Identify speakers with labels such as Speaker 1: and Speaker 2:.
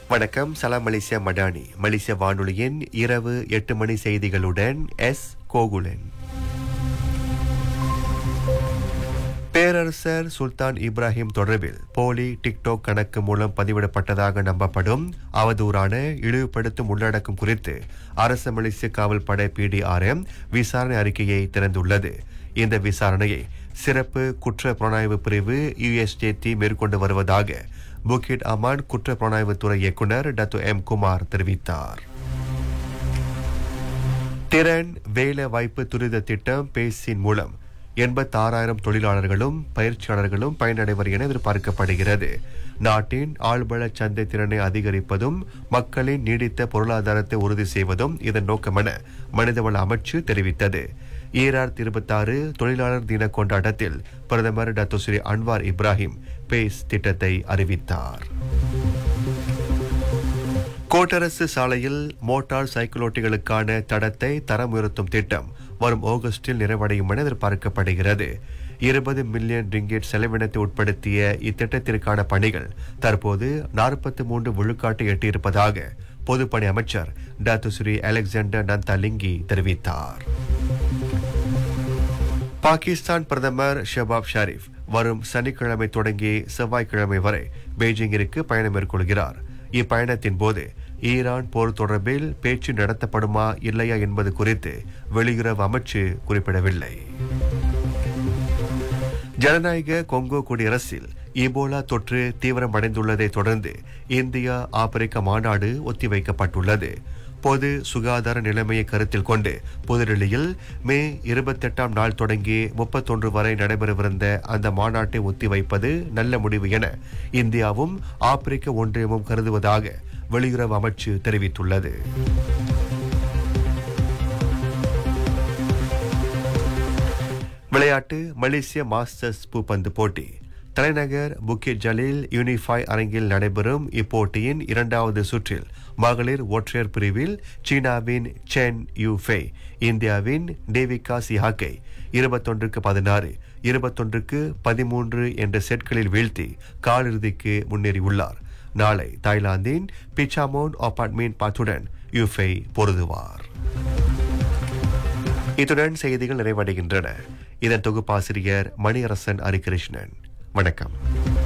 Speaker 1: வணக்கம் சலாம் மலேசியா மடானி மலேசிய வானொலியின் இரவு எட்டு மணி செய்திகளுடன் எஸ் கோகுலன் பேரரசர் சுல்தான் இப்ராஹிம் தொடர்பில் போலி டிக்டாக் கணக்கு மூலம் பதிவிடப்பட்டதாக நம்பப்படும் அவதூறான இழிவுபடுத்தும் உள்ளடக்கம் குறித்து அரசு மலேசிய காவல் படை பிடிஆர்எம் விசாரணை அறிக்கையை திறந்துள்ளது இந்த விசாரணையை சிறப்பு குற்ற புலனாய்வு பிரிவு யுஎஸ்ஜேடி மேற்கொண்டு வருவதாக புக்கிட் அமான் குற்ற புலனாய்வுத்துறை இயக்குனர் டத்து எம் குமார் தெரிவித்தார் திறன் வேலை வாய்ப்பு துரித திட்டம் பேசின் மூலம் எண்பத்தாறாயிரம் தொழிலாளர்களும் பயிற்சியாளர்களும் பயனடைவர் என எதிர்பார்க்கப்படுகிறது நாட்டின் ஆழ்வள சந்தை திறனை அதிகரிப்பதும் மக்களின் நீடித்த பொருளாதாரத்தை உறுதி செய்வதும் இதன் நோக்கமென மனிதவள அமைச்சு தெரிவித்தது ஈரார் இருபத்தாறு தொழிலாளர் தின கொண்டாட்டத்தில் பிரதமர் டாக்டர் ஸ்ரீ அன்வார் இப்ராஹிம் பேஸ் திட்டத்தை அறிவித்தார் கோட்டரசு சாலையில் மோட்டார் சைக்கிளோட்டிகளுக்கான தடத்தை தரம் உயர்த்தும் திட்டம் வரும் ஆகஸ்டில் நிறைவடையும் என எதிர்பார்க்கப்படுகிறது இருபது மில்லியன் ரிங்கெட் செலவினத்தை உட்படுத்திய இத்திட்டத்திற்கான பணிகள் தற்போது நாற்பத்தி மூன்று விழுக்காட்டை எட்டியிருப்பதாக பொதுப்பணி அமைச்சர் டாக்டர் ஸ்ரீ அலெக்சாண்டர் நந்தாலிங்கி தெரிவித்தார் பாகிஸ்தான் பிரதமர் ஷபாப் ஷரீப் வரும் சனிக்கிழமை தொடங்கி செவ்வாய்க்கிழமை வரை பெய்ஜிங்கிற்கு பயணம் மேற்கொள்கிறார் இப்பயணத்தின் போது ஈரான் போர் தொடர்பில் பேச்சு நடத்தப்படுமா இல்லையா என்பது குறித்து வெளியுறவு அமைச்சு குறிப்பிடவில்லை ஜனநாயக கொங்கோ குடியரசில் இபோலா தொற்று தீவிரமடைந்துள்ளதை தொடர்ந்து இந்தியா ஆப்பிரிக்க மாநாடு ஒத்திவைக்கப்பட்டுள்ளது பொது சுகாதார நிலைமையை கருத்தில் கொண்டு புதுடெல்லியில் மே இருபத்தெட்டாம் நாள் தொடங்கி முப்பத்தொன்று வரை நடைபெறவிருந்த அந்த மாநாட்டை ஒத்திவைப்பது நல்ல முடிவு என இந்தியாவும் ஆப்பிரிக்க ஒன்றியமும் கருதுவதாக வெளியுறவு அமைச்சு தெரிவித்துள்ளது விளையாட்டு மலேசிய மாஸ்டர்ஸ் பூப்பந்து போட்டி தலைநகர் புக்கிட் ஜலீல் யூனிஃபை அரங்கில் நடைபெறும் இப்போட்டியின் இரண்டாவது சுற்றில் மகளிர் ஒற்றையர் பிரிவில் சீனாவின் சென் யூஃபே இந்தியாவின் டேவிகா சிஹாக்கை இருபத்தொன்றுக்கு பதினாறு இருபத்தொன்றுக்கு பதிமூன்று என்ற செட்களில் வீழ்த்தி காலிறுதிக்கு முன்னேறியுள்ளார் நாளை தாய்லாந்தின் பிச்சாமோன் அபார்ட்மெண்ட் பாத்துடன் யூஃபை பொருதுவார் இத்துடன் செய்திகள் நிறைவடைகின்றன இதன் தொகுப்பாசிரியர் மணியரசன் ஹரிகிருஷ்ணன் வணக்கம்